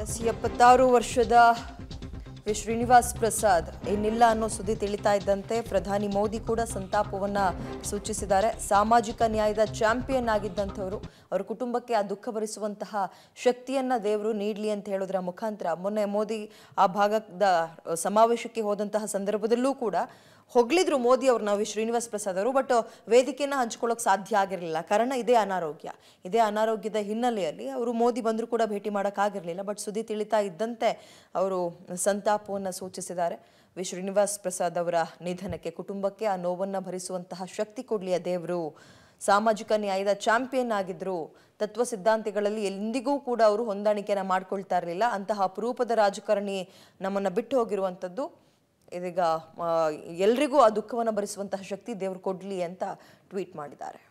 S ಎಪ್ಪತ್ತಾರು ವರ್ಷದ V Srinivas Prasad ಇನ್ನಿಲ್ಲ ಅನ್ನೋ ಸುದ್ದಿ ತಿಳಿತಾ ಇದ್ದಂತೆ ಪ್ರಧಾನಿ ಮೋದಿ ಕೂಡ ಸಂತಾಪವನ್ನ ಸೂಚಿಸಿದ್ದಾರೆ ಸಾಮಾಜಿಕ ನ್ಯಾಯದ ಚಾಂಪಿಯನ್ ಆಗಿದ್ದಂಥವರು ಅವರ ಕುಟುಂಬಕ್ಕೆ ಆ ದುಃಖ ಭರಿಸುವಂತಹ ಶಕ್ತಿಯನ್ನ ದೇವರು ನೀಡಲಿ ಅಂತ ಹೇಳೋದ್ರ ಮುಖಾಂತರ ಮೊನ್ನೆ ಮೋದಿ ಆ ಭಾಗದ ಸಮಾವೇಶಕ್ಕೆ ಹೋದಂತಹ ಸಂದರ್ಭದಲ್ಲೂ ಕೂಡ ಹೊಗಳಿದ್ರು ಮೋದಿ ಅವ್ರನ್ನ ವಿ ಶ್ರೀನಿವಾಸ್ ಪ್ರಸಾದ್ ಅವರು ಬಟ್ ವೇದಿಕೆಯನ್ನು ಹಂಚ್ಕೊಳ್ಳೋಕೆ ಸಾಧ್ಯ ಆಗಿರಲಿಲ್ಲ ಕಾರಣ ಇದೇ ಅನಾರೋಗ್ಯ ಇದೇ ಅನಾರೋಗ್ಯದ ಹಿನ್ನೆಲೆಯಲ್ಲಿ ಅವರು ಮೋದಿ ಬಂದರೂ ಕೂಡ ಭೇಟಿ ಮಾಡೋಕ್ಕಾಗಿರಲಿಲ್ಲ ಬಟ್ ಸುದ್ದಿ ತಿಳಿತಾ ಇದ್ದಂತೆ ಅವರು ಸಂತಾಪವನ್ನು ಸೂಚಿಸಿದ್ದಾರೆ ವಿ ಶ್ರೀನಿವಾಸ್ ಪ್ರಸಾದ್ ಅವರ ನಿಧನಕ್ಕೆ ಕುಟುಂಬಕ್ಕೆ ಆ ನೋವನ್ನು ಭರಿಸುವಂತಹ ಶಕ್ತಿ ಕೊಡಲಿ ಆ ದೇವರು ಸಾಮಾಜಿಕ ನ್ಯಾಯದ ಚಾಂಪಿಯನ್ ಆಗಿದ್ರು ತತ್ವ ಸಿದ್ಧಾಂತಗಳಲ್ಲಿ ಎಂದಿಗೂ ಕೂಡ ಅವರು ಹೊಂದಾಣಿಕೆನ ಮಾಡ್ಕೊಳ್ತಾ ಇರಲಿಲ್ಲ ಅಂತಹ ಅಪರೂಪದ ರಾಜಕಾರಣಿ ನಮ್ಮನ್ನು ಬಿಟ್ಟು ಹೋಗಿರುವಂಥದ್ದು ಇದೀಗ ಆ, ಎಲ್ರಿಗೂ ಆ ದುಃಖವನ್ನು ಭರಿಸುವಂತಹ ಶಕ್ತಿ ದೇವರು ಕೊಡ್ಲಿ ಅಂತ ಟ್ವೀಟ್ ಮಾಡಿದ್ದಾರೆ